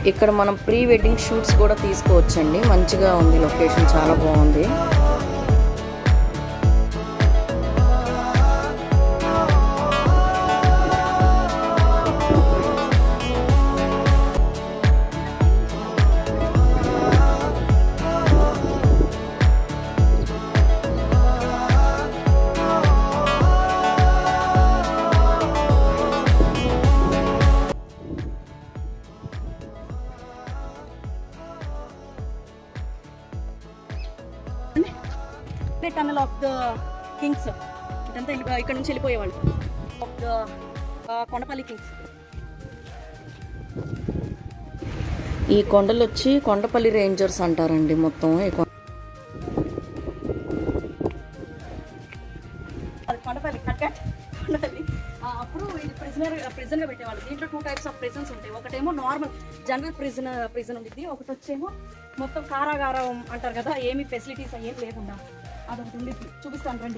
ఇక్కడ మనం pre wedding shoots కూడా తీసుకోవచ్చండి మంచిగా ఉంది లొకేషన్ చాలా బాగుంది టనల్ ఆఫ్ ద కింగ్స్ ఇదంతా వెళ్ళి- ఇక్కడ నుంచి వెళ్ళిపోయేవాళ్ళు ఆఫ్ ద కొండపల్లి కింగ్స్ ఈ కొండలు వచ్చి కొండపల్లి రేంజర్స్ అంటారండి మొత్తం ఈ కొ- అది కొండపల్లి కట్ కట్ కొండపల్లి ఆ, అప్పుడు ఇది ప్రిజనర్ ప్రిజన్ గా పెట్టేవాళ్ళు దీంట్లో టూ టైప్స్ ఆఫ్ ప్రిజన్స్ ఉంటాయి ఒకటేమో నార్మల్ జనరల్ ప్రిజన్ ప్రిజన్ ఉంటుంది ఒకటి వచ్చేమో మొత్తం కారాగారం అంటారు కదా ఏమి ఫెసిలిటీస్ ఏం లేకుండా అదొకటి ఉంది చూపిస్తాను రండి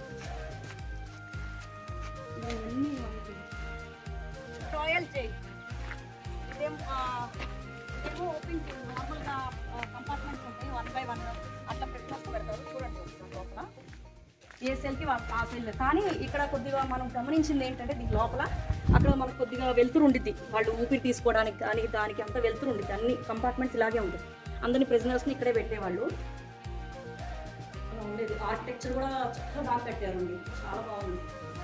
ఇవన్నీ మనకి రాయల్ జైల్ ఇదేమో ఆ, ఇదేమో ఓపెన్ నార్మల్గా కంపార్ట్మెంట్స్ ఉంటాయి వన్ బై వన్ అట్లా పెట్టినట్టు పెడతారు చూడండి ఒకసారి లోపల ఏ సెల్కి ఆ సెల్ కానీ ఇక్కడ కొద్దిగా మనం గమనించింది ఏంటంటే దీని లోపల అక్కడ మనకు కొద్దిగా వెళ్తురు ఉండిద్ది వాళ్ళు ఊపిరి తీసుకోవడానికి కానీ దానికి అంతా వెళ్తురు ఉండిద్ది అన్ని కంపార్ట్మెంట్స్ ఇలాగే ఉంటుంది అందరిని ప్రిజనర్స్ని ఇక్కడే పెట్టేవాళ్ళు అలా ఉండేది ఆర్కిటెక్చర్ కూడా చాలా బాగా కట్టారండి చాలా బాగుంది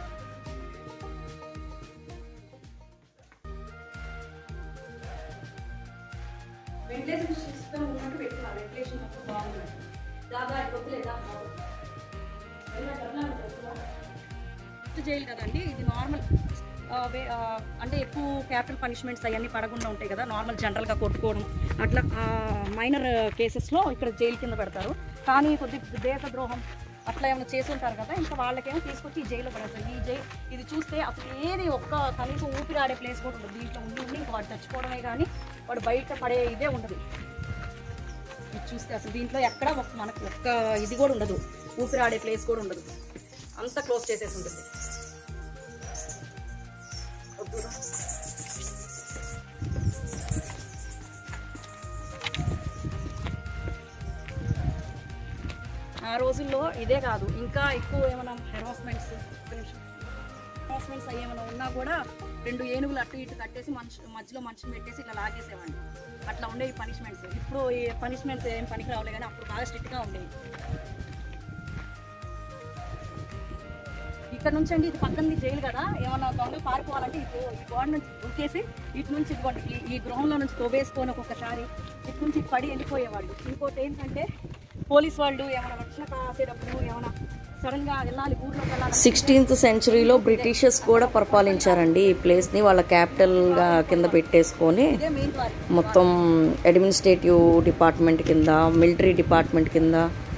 వెంటిలేషన్ సిస్టమ్ ఉన్నట్టు పెట్టుకున్నారు వెంటిలేషన్ మొత్తం బాగుంది దాదా వద్దులేదా జైలు కదండి ఇది నార్మల్ అంటే ఎక్కువ క్యాపిటల్ పనిష్మెంట్స్ అవన్నీ పడకుండా ఉంటాయి కదా నార్మల్ జనరల్గా కొట్టుకోవడం అట్లా మైనర్ కేసెస్లో ఇక్కడ జైలు కింద పెడతారు కానీ కొద్ది దేశద్రోహం అట్లా ఏమైనా చేసి ఉంటారు కదా ఇంకా వాళ్ళకేమో తీసుకొచ్చి ఈ జైల్లో పడేస్తారు ఈ జైలు ఇది చూస్తే అసలు ఏది ఒక్క కనీసం ఊపిరాడే ప్లేస్ కూడా ఉండదు దీంట్లో ఉండి ఉండి ఇంకా వాడు చచ్చిపోవడమే కానీ వాడు బయట పడే ఇదే ఉండదు ఇది చూస్తే అసలు దీంట్లో ఎక్కడ ఒక్క మనకు ఒక్క ఇది కూడా ఉండదు ఊపిరాడే ప్లేస్ కూడా ఉండదు అంతా క్లోజ్ చేసేసి ఉంటుంది ఆ రోజుల్లో ఇదే కాదు ఇంకా ఎక్కువ ఏమైనా హెరాస్మెంట్స్ హెరాస్మెంట్స్ అవి ఏమైనా ఉన్నా కూడా రెండు ఏనుగులు అటు ఇటు కట్టేసి మనిషి మధ్యలో మనిషిని పెట్టేసి ఇట్లా లాగేసేవాడిని అట్లా ఉండేవి పనిష్మెంట్స్ ఇప్పుడు ఈ పనిష్మెంట్స్ ఏం పనికి రావలే కానీ అప్పుడు బాగా స్ట్రిక్ట్గా ఉండేవి ఇక్కడ నుంచి అండి ఇది పక్కనది జైలు కదా ఏమన్నా దొంగలు పారిపోవాలంటే ఇటు ఈ గోడ నుంచి దూకేసి ఇటు నుంచి ఇదిగోండి ఈ ఈ గృహంలో నుంచి తోవేసుకొని ఒక్కొక్కసారి ఇటు నుంచి పడి వెళ్ళిపోయేవాళ్ళు ఇంకోటి ఏంటంటే పోలీస్ వాళ్ళు ఏమైనా రక్షణ కాసేటప్పుడు ఏమైనా సడన్ గా వెళ్ళాలి ఊర్లోకి వెళ్ళాలి సిక్స్టీన్త్ సెంచరీలో బ్రిటిషర్స్ కూడా పరిపాలించారండి ఈ ప్లేస్ని వాళ్ళ క్యాపిటల్గా కింద పెట్టేసుకొని ఇదే మెయిన్ వారి మొత్తం అడ్మినిస్ట్రేటివ్ డిపార్ట్మెంట్ కింద మిలిటరీ డిపార్ట్మెంట్ కింద